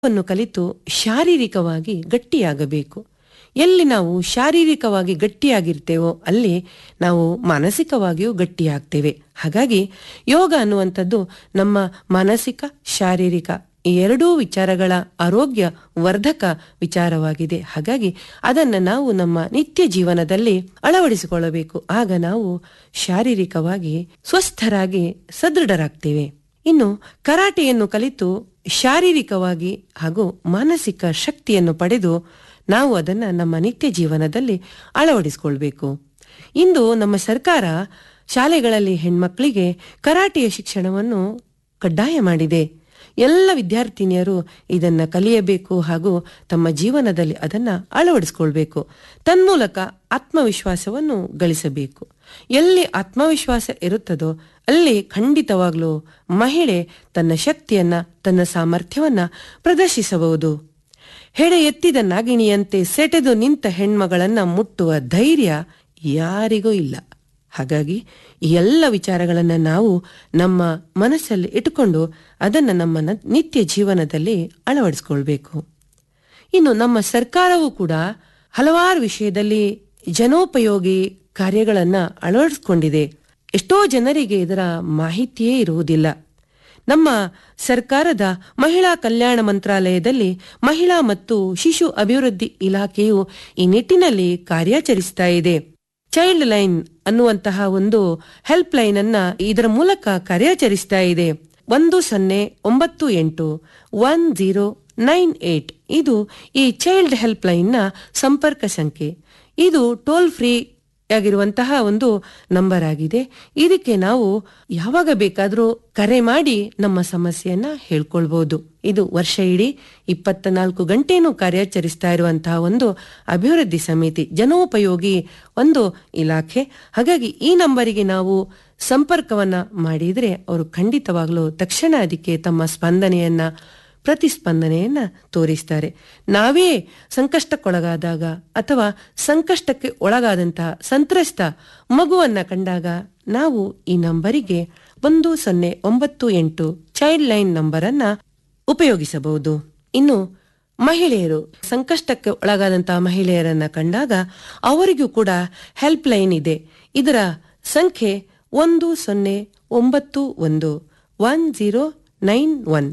ವನ್ನು ಕಲಿತು ಶಾರೀರಿಕವಾಗಿ ಗಟ್ಟಿಯಾಗಬೇಕು ಎಲ್ಲಿ ನಾವು ಶಾರೀರಿಕವಾಗಿ ಗಟ್ಟಿಯಾಗಿರ್ತೇವೋ ಅಲ್ಲಿ ನಾವು ಮಾನಸಿಕವಾಗಿಯೂ ಗಟ್ಟಿಯಾಗ್ತೇವೆ ಹಾಗಾಗಿ ಯೋಗ ಅನ್ನುವಂಥದ್ದು ನಮ್ಮ ಮಾನಸಿಕ ಶಾರೀರಿಕ ಈ ಎರಡೂ ವಿಚಾರಗಳ ಆರೋಗ್ಯ ವರ್ಧಕ ವಿಚಾರವಾಗಿದೆ ಹಾಗಾಗಿ ಅದನ್ನು ನಾವು ನಮ್ಮ ನಿತ್ಯ ಜೀವನದಲ್ಲಿ ಅಳವಡಿಸಿಕೊಳ್ಳಬೇಕು ಆಗ ನಾವು ಶಾರೀರಿಕವಾಗಿ ಸ್ವಸ್ಥರಾಗಿ ಸದೃಢರಾಗ್ತೇವೆ ಇನ್ನು ಕರಾಟೆಯನ್ನು ಕಲಿತು ಶಾರೀರಿಕವಾಗಿ ಹಾಗೂ ಮಾನಸಿಕ ಶಕ್ತಿಯನ್ನು ಪಡೆದು ನಾವು ಅದನ್ನು ನಮ್ಮ ನಿತ್ಯ ಜೀವನದಲ್ಲಿ ಅಳವಡಿಸಿಕೊಳ್ಬೇಕು ಇಂದು ನಮ್ಮ ಸರ್ಕಾರ ಶಾಲೆಗಳಲ್ಲಿ ಹೆಣ್ಮಕ್ಳಿಗೆ ಕರಾಟೆಯ ಶಿಕ್ಷಣವನ್ನು ಕಡ್ಡಾಯ ಮಾಡಿದೆ ಎಲ್ಲ ವಿದ್ಯಾರ್ಥಿನಿಯರು ಇದನ್ನ ಕಲಿಯಬೇಕು ಹಾಗೂ ತಮ್ಮ ಜೀವನದಲ್ಲಿ ಅದನ್ನ ಅಳವಡಿಸಿಕೊಳ್ಬೇಕು ತನ್ಮೂಲಕ ಆತ್ಮವಿಶ್ವಾಸವನ್ನು ಗಳಿಸಬೇಕು ಎಲ್ಲಿ ಆತ್ಮವಿಶ್ವಾಸ ಇರುತ್ತದೋ ಅಲ್ಲಿ ಖಂಡಿತವಾಗ್ಲೂ ಮಹಿಳೆ ತನ್ನ ಶಕ್ತಿಯನ್ನ ತನ್ನ ಸಾಮರ್ಥ್ಯವನ್ನ ಪ್ರದರ್ಶಿಸಬಹುದು ಹೆಡೆ ಎತ್ತಿದ ನಾಗಿಣಿಯಂತೆ ಸೆಟೆದು ನಿಂತ ಹೆಣ್ಮಗಳನ್ನ ಮುಟ್ಟುವ ಧೈರ್ಯ ಯಾರಿಗೂ ಇಲ್ಲ ಹಾಗಾಗಿ ಈ ಎಲ್ಲ ವಿಚಾರಗಳನ್ನು ನಾವು ನಮ್ಮ ಮನಸ್ಸಲ್ಲಿ ಇಟ್ಟುಕೊಂಡು ಅದನ್ನು ನಮ್ಮ ನ- ನಿತ್ಯ ಜೀವನದಲ್ಲಿ ಅಳವಡಿಸ್ಕೊಳ್ಬೇಕು ಇನ್ನು ನಮ್ಮ ಸರ್ಕಾರವೂ ಕೂಡ ಹಲವಾರು ವಿಷಯದಲ್ಲಿ ಜನೋಪಯೋಗಿ ಕಾರ್ಯಗಳನ್ನ ಅಳವಡಿಸ್ಕೊಂಡಿದೆ ಎಷ್ಟೋ ಜನರಿಗೆ ಇದರ ಮಾಹಿತಿಯೇ ಇರುವುದಿಲ್ಲ ನಮ್ಮ ಸರ್ಕಾರದ ಮಹಿಳಾ ಕಲ್ಯಾಣ ಮಂತ್ರಾಲಯದಲ್ಲಿ ಮಹಿಳಾ ಮತ್ತು ಶಿಶು ಅಭಿವೃದ್ಧಿ ಇಲಾಖೆಯು ಈ ನಿಟ್ಟಿನಲ್ಲಿ ಕಾರ್ಯಾಚರಿಸ್ತಾ ಇದೆ ಚೈಲ್ಡ್ ಲೈನ್ ಅನ್ನುವಂತಹ ಒಂದು ಹೆಲ್ಪ್ ಲೈನ್ ಅನ್ನ ಇದರ ಮೂಲಕ ಕಾರ್ಯಾಚರಿಸ್ತಾ ಇದೆ ಒಂದು ಸೊನ್ನೆ ಒಂಬತ್ತು ಎಂಟು ಒನ್ ಜೀರೋ ನೈನ್ ಏಟ್ ಇದು ಈ ಚೈಲ್ಡ್ ಹೆಲ್ಪ್ ಲೈನ್ನ ಸಂಪರ್ಕ ಸಂಖ್ಯೆ ಇದು ಟೋಲ್ ಫ್ರೀ ಆಗಿರುವಂತಹ ಒಂದು ನಂಬರ್ ಆಗಿದೆ ಇದಕ್ಕೆ ನಾವು ಯಾವಾಗ ಬೇಕಾದರೂ ಕರೆ ಮಾಡಿ ನಮ್ಮ ಸಮಸ್ಯೆಯನ್ನ ಹೇಳ್ಕೊಳ್ಬಹುದು ಇದು ವರ್ಷ ಇಡೀ ಇಪ್ಪತ್ತ ನಾಲ್ಕು ಗಂಟೆನೂ ಕಾರ್ಯಾಚರಿಸ್ತಾ ಇರುವಂತಹ ಒಂದು ಅಭಿವೃದ್ಧಿ ಸಮಿತಿ ಜನೋಪಯೋಗಿ ಒಂದು ಇಲಾಖೆ ಹಾಗಾಗಿ ಈ ನಂಬರಿಗೆ ನಾವು ಸಂಪರ್ಕವನ್ನ ಮಾಡಿದ್ರೆ ಅವರು ಖಂಡಿತವಾಗ್ಲೂ ತಕ್ಷಣ ಅದಕ್ಕೆ ತಮ್ಮ ಸ್ಪಂದನೆಯನ್ನ ಪ್ರತಿಸ್ಪಂದನೆಯನ್ನ ತೋರಿಸ್ತಾರೆ ನಾವೇ ಸಂಕಷ್ಟಕ್ಕೊಳಗಾದಾಗ ಅಥವಾ ಸಂಕಷ್ಟಕ್ಕೆ ಒಳಗಾದಂತಹ ಸಂತ್ರಸ್ತ ಮಗುವನ್ನ ಕಂಡಾಗ ನಾವು ಈ ನಂಬರಿಗೆ ಒಂದು ಸೊನ್ನೆ ಒಂಬತ್ತು ಎಂಟು ಚೈಲ್ಡ್ ಲೈನ್ ನಂಬರ್ ಅನ್ನ ಉಪಯೋಗಿಸಬಹುದು ಇನ್ನು ಮಹಿಳೆಯರು ಸಂಕಷ್ಟಕ್ಕೆ ಒಳಗಾದಂತಹ ಮಹಿಳೆಯರನ್ನ ಕಂಡಾಗ ಅವರಿಗೂ ಕೂಡ ಹೆಲ್ಪ್ ಲೈನ್ ಇದೆ ಇದರ ಸಂಖ್ಯೆ ಒಂದು ಸೊನ್ನೆ ಒಂಬತ್ತು ಒಂದು ಒನ್ ಜೀರೋ ನೈನ್ ಒನ್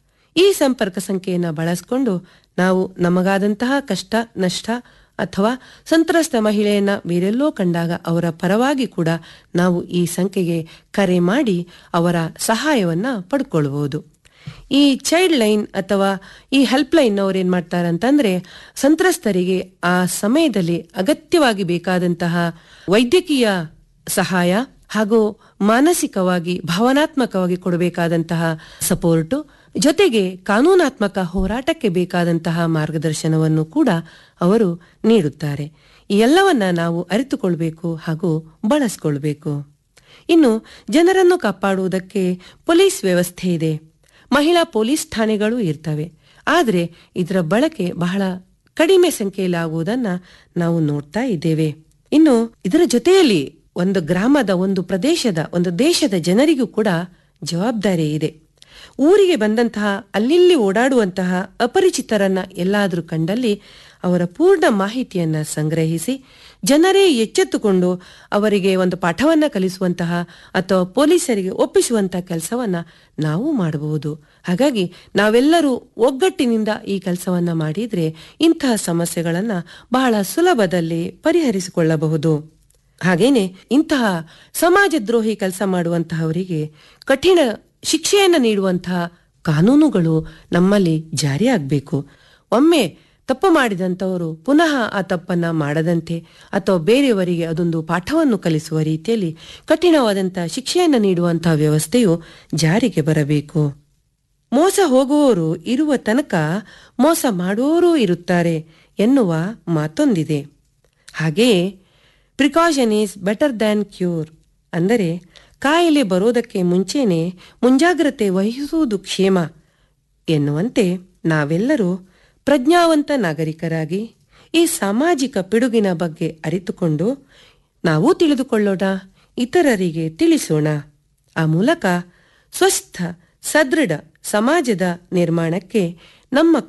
ಈ ಸಂಪರ್ಕ ಸಂಖ್ಯೆಯನ್ನು ಬಳಸಿಕೊಂಡು ನಾವು ನಮಗಾದಂತಹ ಕಷ್ಟ ನಷ್ಟ ಅಥವಾ ಸಂತ್ರಸ್ತ ಮಹಿಳೆಯನ್ನ ಬೇರೆಲ್ಲೋ ಕಂಡಾಗ ಅವರ ಪರವಾಗಿ ಕೂಡ ನಾವು ಈ ಸಂಖ್ಯೆಗೆ ಕರೆ ಮಾಡಿ ಅವರ ಸಹಾಯವನ್ನ ಪಡ್ಕೊಳ್ಬಹುದು ಈ ಚೈಲ್ಡ್ ಲೈನ್ ಅಥವಾ ಈ ಹೆಲ್ಪ್ ಲೈನ್ ಅವ್ರು ಏನ್ ಮಾಡ್ತಾರೆ ಅಂತಂದ್ರೆ ಸಂತ್ರಸ್ತರಿಗೆ ಆ ಸಮಯದಲ್ಲಿ ಅಗತ್ಯವಾಗಿ ಬೇಕಾದಂತಹ ವೈದ್ಯಕೀಯ ಸಹಾಯ ಹಾಗೂ ಮಾನಸಿಕವಾಗಿ ಭಾವನಾತ್ಮಕವಾಗಿ ಕೊಡಬೇಕಾದಂತಹ ಸಪೋರ್ಟು ಜೊತೆಗೆ ಕಾನೂನಾತ್ಮಕ ಹೋರಾಟಕ್ಕೆ ಬೇಕಾದಂತಹ ಮಾರ್ಗದರ್ಶನವನ್ನು ಕೂಡ ಅವರು ನೀಡುತ್ತಾರೆ ಈ ಎಲ್ಲವನ್ನ ನಾವು ಅರಿತುಕೊಳ್ಬೇಕು ಹಾಗೂ ಬಳಸ್ಕೊಳ್ಬೇಕು ಇನ್ನು ಜನರನ್ನು ಕಾಪಾಡುವುದಕ್ಕೆ ಪೊಲೀಸ್ ವ್ಯವಸ್ಥೆ ಇದೆ ಮಹಿಳಾ ಪೊಲೀಸ್ ಠಾಣೆಗಳು ಇರ್ತವೆ ಆದರೆ ಇದರ ಬಳಕೆ ಬಹಳ ಕಡಿಮೆ ಸಂಖ್ಯೆಯಲ್ಲಿ ಆಗುವುದನ್ನ ನಾವು ನೋಡ್ತಾ ಇದ್ದೇವೆ ಇನ್ನು ಇದರ ಜೊತೆಯಲ್ಲಿ ಒಂದು ಗ್ರಾಮದ ಒಂದು ಪ್ರದೇಶದ ಒಂದು ದೇಶದ ಜನರಿಗೂ ಕೂಡ ಜವಾಬ್ದಾರಿ ಇದೆ ಊರಿಗೆ ಬಂದಂತಹ ಅಲ್ಲಿಲ್ಲಿ ಓಡಾಡುವಂತಹ ಅಪರಿಚಿತರನ್ನ ಎಲ್ಲಾದರೂ ಕಂಡಲ್ಲಿ ಅವರ ಪೂರ್ಣ ಮಾಹಿತಿಯನ್ನ ಸಂಗ್ರಹಿಸಿ ಜನರೇ ಎಚ್ಚೆತ್ತುಕೊಂಡು ಅವರಿಗೆ ಒಂದು ಪಾಠವನ್ನ ಕಲಿಸುವಂತಹ ಅಥವಾ ಪೊಲೀಸರಿಗೆ ಒಪ್ಪಿಸುವಂತಹ ಕೆಲಸವನ್ನ ನಾವು ಮಾಡಬಹುದು ಹಾಗಾಗಿ ನಾವೆಲ್ಲರೂ ಒಗ್ಗಟ್ಟಿನಿಂದ ಈ ಕೆಲಸವನ್ನ ಮಾಡಿದ್ರೆ ಇಂತಹ ಸಮಸ್ಯೆಗಳನ್ನ ಬಹಳ ಸುಲಭದಲ್ಲಿ ಪರಿಹರಿಸಿಕೊಳ್ಳಬಹುದು ಹಾಗೇನೆ ಇಂತಹ ಸಮಾಜದ್ರೋಹಿ ಕೆಲಸ ಮಾಡುವಂತಹವರಿಗೆ ಕಠಿಣ ಶಿಕ್ಷೆಯನ್ನು ನೀಡುವಂತಹ ಕಾನೂನುಗಳು ನಮ್ಮಲ್ಲಿ ಜಾರಿಯಾಗಬೇಕು ಒಮ್ಮೆ ತಪ್ಪು ಮಾಡಿದಂಥವರು ಪುನಃ ಆ ತಪ್ಪನ್ನ ಮಾಡದಂತೆ ಅಥವಾ ಬೇರೆಯವರಿಗೆ ಅದೊಂದು ಪಾಠವನ್ನು ಕಲಿಸುವ ರೀತಿಯಲ್ಲಿ ಕಠಿಣವಾದಂತಹ ಶಿಕ್ಷೆಯನ್ನು ನೀಡುವಂತಹ ವ್ಯವಸ್ಥೆಯು ಜಾರಿಗೆ ಬರಬೇಕು ಮೋಸ ಹೋಗುವವರು ಇರುವ ತನಕ ಮೋಸ ಮಾಡುವವರೂ ಇರುತ್ತಾರೆ ಎನ್ನುವ ಮಾತೊಂದಿದೆ ಹಾಗೆಯೇ precaution is better than cure ಅಂದರೆ ಕಾಯಿಲೆ ಬರೋದಕ್ಕೆ ಮುಂಚೆನೆ ಮುಂಜಾಗ್ರತೆ ವಹಿಸುವುದು ಕ್ಷೇಮ ಎನ್ನುವಂತೆ ನಾವೆಲ್ಲರೂ ಪ್ರಜ್ಞಾವಂತ ನಾಗರಿಕರಾಗಿ ಈ ಸಾಮಾಜಿಕ ಪಿಡುಗಿನ ಬಗ್ಗೆ ಅರಿತುಕೊಂಡು ನಾವು ತಿಳಿದುಕೊಳ್ಳೋಣ ಇತರರಿಗೆ ತಿಳಿಸೋಣ ಆ ಮೂಲಕ ಸ್ವಸ್ಥ ಸದೃಢ ಸಮಾಜದ ನಿರ್ಮಾಣಕ್ಕೆ ನಮ್ಮ